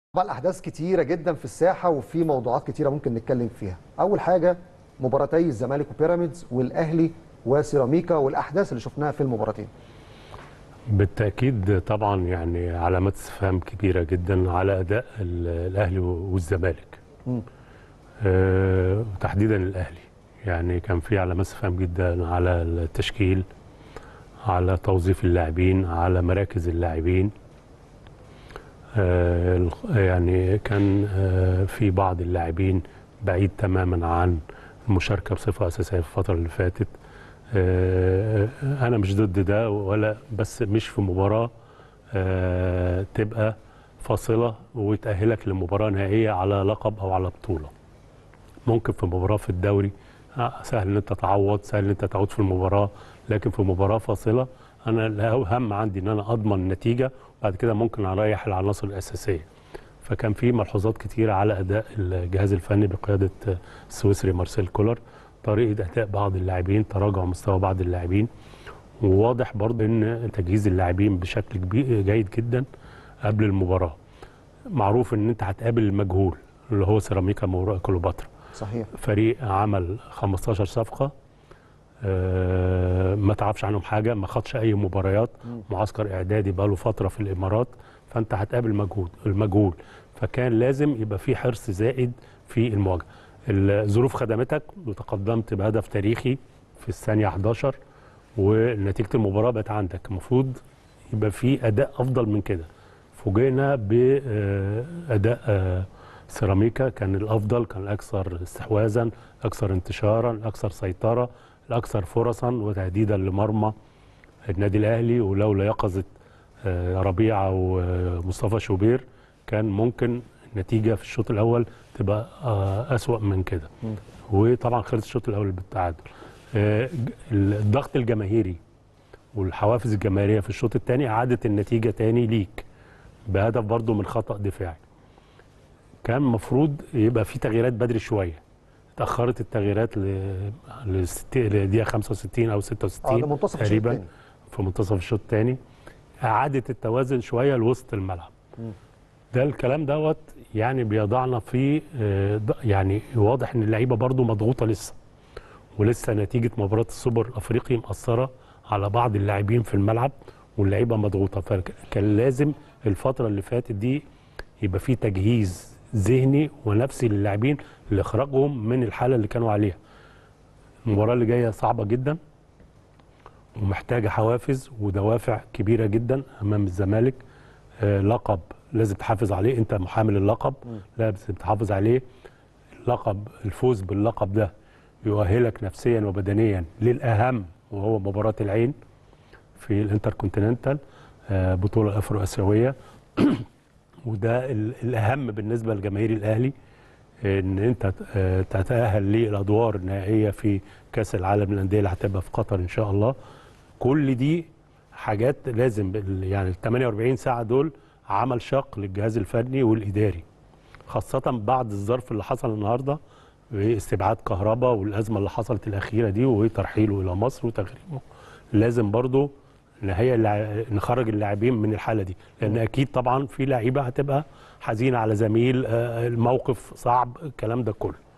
طبعا احداث كتيره جدا في الساحه وفي موضوعات كتيره ممكن نتكلم فيها اول حاجه مباراتي الزمالك وبيراميدز والاهلي وسيراميكا والاحداث اللي شفناها في المباراتين بالتاكيد طبعا يعني علامات استفهام كبيره جدا على اداء ال- الاهلي والزمالك مم. آه، وتحديدا الاهلي يعني كان في علامات استفهام جدا على التشكيل على توظيف اللاعبين على مراكز اللاعبين آه، الخ- يعني كان آه، في بعض اللاعبين بعيد تماما عن المشاركه بصفه اساسيه في الفتره اللي فاتت آه، انا مش ضد ده ولا بس مش في مباراه آه، تبقى فاصله وتاهلك لمباراه نهائيه على لقب او على بطوله ممكن في مباراه في الدوري آه، سهل ان انت تعوض سهل ان انت تعود في المباراه لكن في مباراه فاصله انا الاهم عندي ان انا اضمن النتيجه وبعد كده ممكن اريح العناصر الاساسيه فكان في ملحوظات كتيره على اداء الجهاز الفني بقياده السويسري مارسيل كولر طريقه اداء بعض اللاعبين تراجع مستوى بعض اللاعبين وواضح برضه ان تجهيز اللاعبين بشكل كبير جيد جدا قبل المباراه معروف ان انت هتقابل المجهول اللي هو سيراميكا موراء كليوباترا صحيح فريق عمل 15 صفقه آه، ما تعرفش عنهم حاجه ما خدش اي مباريات معسكر اعدادي بقاله فتره في الامارات فانت هتقابل مجهود المجهول فكان لازم يبقى في حرص زائد في المواجهه الظروف خدمتك وتقدمت بهدف تاريخي في الثانيه 11 ونتيجه المباراه بقت عندك المفروض يبقى في اداء افضل من كده فوجئنا باداء سيراميكا كان الافضل كان الاكثر استحواذا الاكثر انتشارا الاكثر سيطره الاكثر فرصا وتهديدا لمرمى النادي الاهلي ولولا يقظه آه، ربيعه ومصطفى شوبير كان ممكن النتيجه في الشوط الاول تبقى آه، اسوا من كده مم. وطبعا خلص الشوط الاول بالتعادل آه، ج- الضغط الجماهيري والحوافز الجماهيريه في الشوط الثاني اعادت النتيجه تاني ليك بهدف برضو من خطا دفاعي كان المفروض يبقى في تغييرات بدري شويه اتاخرت التغييرات ل لست- لدقيقه 65 او اه 66 ده منتصف الشوط تقريبا الثاني في منتصف الشوط الثاني اعاده التوازن شويه لوسط الملعب مم. ده الكلام دوت يعني بيضعنا في آه، ض- يعني واضح ان اللعيبه برضو مضغوطه لسه ولسه نتيجه مباراه السوبر الافريقي مأثره على بعض اللاعبين في الملعب واللعيبه مضغوطه فكان لازم الفتره اللي فاتت دي يبقى في تجهيز ذهني ونفسي للاعبين لاخراجهم من الحاله اللي كانوا عليها المباراه اللي جايه صعبه جدا ومحتاجه حوافز ودوافع كبيره جدا امام الزمالك آه لقب لازم تحافظ عليه انت محامل اللقب لازم تحافظ عليه اللقب الفوز باللقب ده يؤهلك نفسيا وبدنيا للاهم وهو مباراه العين في الانتركونتيننتال آه بطوله افرو اسيويه وده ال- الاهم بالنسبه لجماهير الاهلي ان انت آه، تتاهل للادوار النهائيه في كاس العالم للانديه اللي هتبقى في قطر ان شاء الله كل دي حاجات لازم بال- يعني ال 48 ساعه دول عمل شاق للجهاز الفني والاداري خاصه بعد الظرف اللي حصل النهارده واستبعاد كهرباء والازمه اللي حصلت الاخيره دي وترحيله الى مصر وتغريمه لازم برضو نهيئ اللع- نخرج اللاعبين من الحاله دي لان اكيد طبعا في لعيبه هتبقى حزينه على زميل آه، الموقف صعب الكلام ده كله